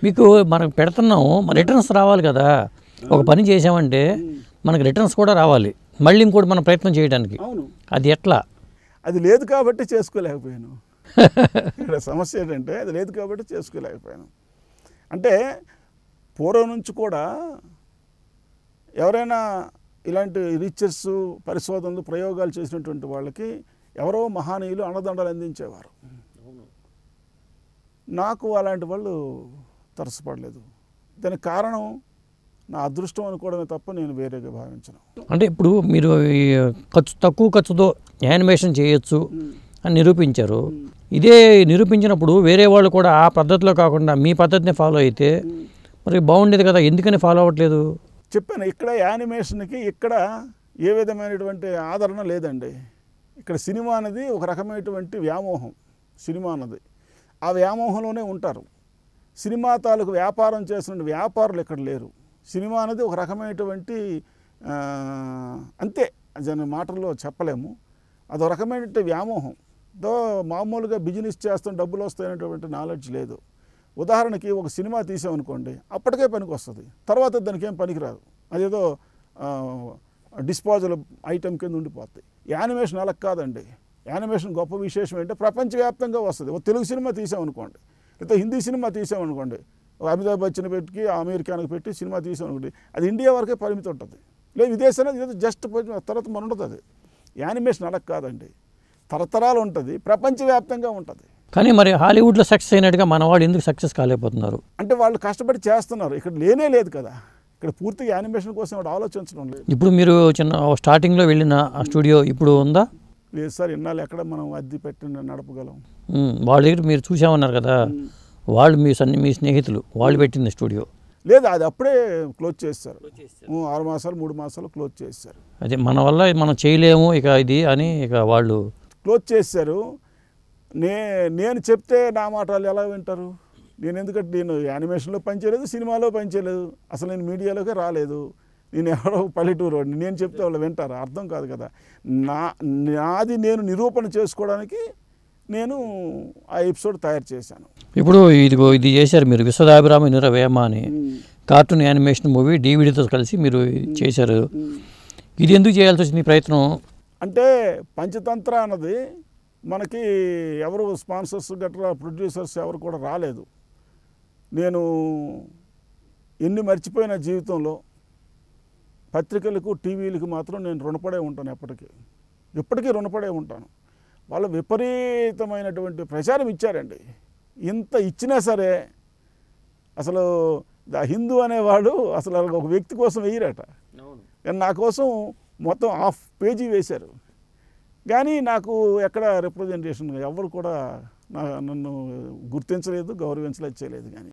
మీకు మనం పెడుతున్నాము రిటర్న్స్ రావాలి కదా ఒక పని చేసామంటే మనకి రిటర్న్స్ కూడా రావాలి మళ్ళీ ఇంకోటి మనం ప్రయత్నం చేయడానికి అవును అది ఎట్లా అది లేదు కాబట్టి చేసుకోలేకపోయాను ఇక్కడ సమస్య ఏంటంటే అది లేదు కాబట్టి చేసుకోలేకపోయాను అంటే పూర్వం నుంచి కూడా ఎవరైనా ఇలాంటి రీసెర్చ్ పరిశోధనలు ప్రయోగాలు చేసినటువంటి వాళ్ళకి ఎవరో మహానీయులు అన్నదండలు అందించేవారు నాకు అలాంటి వాళ్ళు తరసపడలేదు దానికి కారణం నా అదృష్టం అనుకోవడమే తప్ప నేను వేరేగా భావించను అంటే ఇప్పుడు మీరు ఈ ఖర్చు తక్కువ ఖర్చుతో యానిమేషన్ చేయొచ్చు అని నిరూపించారు ఇదే నిరూపించినప్పుడు వేరే వాళ్ళు కూడా ఆ పద్ధతిలో కాకుండా మీ పద్ధతిని ఫాలో అయితే మరి బాగుండేది కదా ఎందుకని ఫాలో అవ్వట్లేదు చెప్పాను ఇక్కడ యానిమేషన్కి ఇక్కడ ఏ విధమైనటువంటి ఆదరణ లేదండి ఇక్కడ సినిమా అనేది ఒక రకమైనటువంటి వ్యామోహం సినిమా అన్నది ఆ వ్యామోహంలోనే ఉంటారు సినిమా తాలూకు వ్యాపారం చేసిన వ్యాపారులు ఇక్కడ లేరు సినిమా అనేది ఒక రకమైనటువంటి ఆ, అంతే దాని మాటల్లో చెప్పలేము అదొక రకమైనటువంటి వ్యామోహం దో మామూలుగా బిజినెస్ చేస్తాం డబ్బులు వస్తాయనేటువంటి నాలెడ్జ్ లేదు ఉదాహరణకి ఒక సినిమా తీసామనుకోండి అప్పటికే పనికి వస్తుంది తర్వాత దానికి ఏం పనికిరాదు అదేదో డిస్పోజల్ ఐటెం కింద ఉండిపోతుంది యానిమేషన్ అలా కాదండి యానిమేషన్ గొప్ప విశేషం ఏంటంటే ప్రపంచవ్యాప్తంగా వస్తుంది ఒక తెలుగు సినిమా తీసామనుకోండి లేకపోతే హిందీ సినిమా తీసామనుకోండి ఒక అమితాబ్ బచ్చన్ పెట్టి అమెరికానికి పెట్టి సినిమా తీసామనుకోండి అది ఇండియా వరకే పరిమితి ఉంటుంది లేదు విదేశానికి ఏదో జస్ట్ తర్వాత మన ఉంటుంది అది యానిమేషన్ అలా కాదండి తరతరాలు ఉంటుంది ప్రపంచవ్యాప్తంగా ఉంటుంది కానీ మరి హాలీవుడ్లో సక్సెస్ అయినట్టుగా మన వాళ్ళు ఎందుకు సక్సెస్ కాలేకపోతున్నారు అంటే వాళ్ళు కష్టపడి చేస్తున్నారు ఇక్కడ లేనే లేదు కదా ఇక్కడ పూర్తిగా యానిమేషన్ కోసం వాడు ఆలోచించడం లేదు ఇప్పుడు మీరు చిన్న స్టార్టింగ్లో వెళ్ళిన ఆ స్టూడియో ఇప్పుడు ఉందా లేదు సార్ ఇన్నాళ్ళు ఎక్కడ మనం అద్దె పెట్టి నడపగలం ఉమ్, వాళ్ళ దగ్గర మీరు చూసామన్నారు కదా వాళ్ళు మీ సన్ని మీ స్నేహితులు వాళ్ళు పెట్టింది స్టూడియో లేదు అది అప్పుడే క్లోజ్ చేస్తారు ఉం, ఆరు మాసాలు మూడు మాసాలు క్లోజ్ చేస్తారు అదే మన వల్ల మనం చేయలేము ఇక ఇది అని ఇక వాళ్ళు క్లోజ్ చేశారు నే నేను చెప్తే నా మాట వాళ్ళు ఎలా వింటారు నేను ఎందుకంటే నేను యానిమేషన్లో పనిచేయలేదు సినిమాలో పనిచేయలేదు అసలు నేను మీడియాలోకి రాలేదు నేను ఎవరో పల్లెటూరు వాడిని. నేను చెప్తే వాళ్ళు వింటారు అర్థం కాదు కదా నా నాది నేను నిరూపణ చేసుకోవడానికి నేను ఆ ఎపిసోడ్ తయారు చేశాను ఇప్పుడు ఇదిగో ఇది చేశారు మీరు విశ్వదాభిరామ నిరవేమ అని కార్టూన్ యానిమేషన్ మూవీ డీవీడీతో కలిసి మీరు చేశారు ఇది ఎందుకు చేయాల్సి వచ్చింది ఈ ప్రయత్నం అంటే పంచతంత్ర అన్నది మనకి ఎవరు స్పాన్సర్స్ గట్రా ప్రొడ్యూసర్స్ ఎవరు కూడా రాలేదు నేను ఎన్ని మర్చిపోయిన జీవితంలో పత్రికలకు టీవీలకు మాత్రం నేను రుణపడే ఉంటాను ఎప్పటికీ ఎప్పటికీ రుణపడే ఉంటాను వాళ్ళు విపరీతమైనటువంటి ప్రచారం ఇచ్చారండి ఇంత ఇచ్చినా సరే అసలు ద హిందూ అనేవాడు అసలు ఒక వ్యక్తి కోసం వెయ్యరట కానీ నా కోసం మొత్తం హాఫ్ పేజీ వేశారు కానీ నాకు ఎక్కడ రిప్రజెంటేషన్ ఎవరు కూడా నా నన్ను గుర్తించలేదు గౌరవించలేదు చేయలేదు కానీ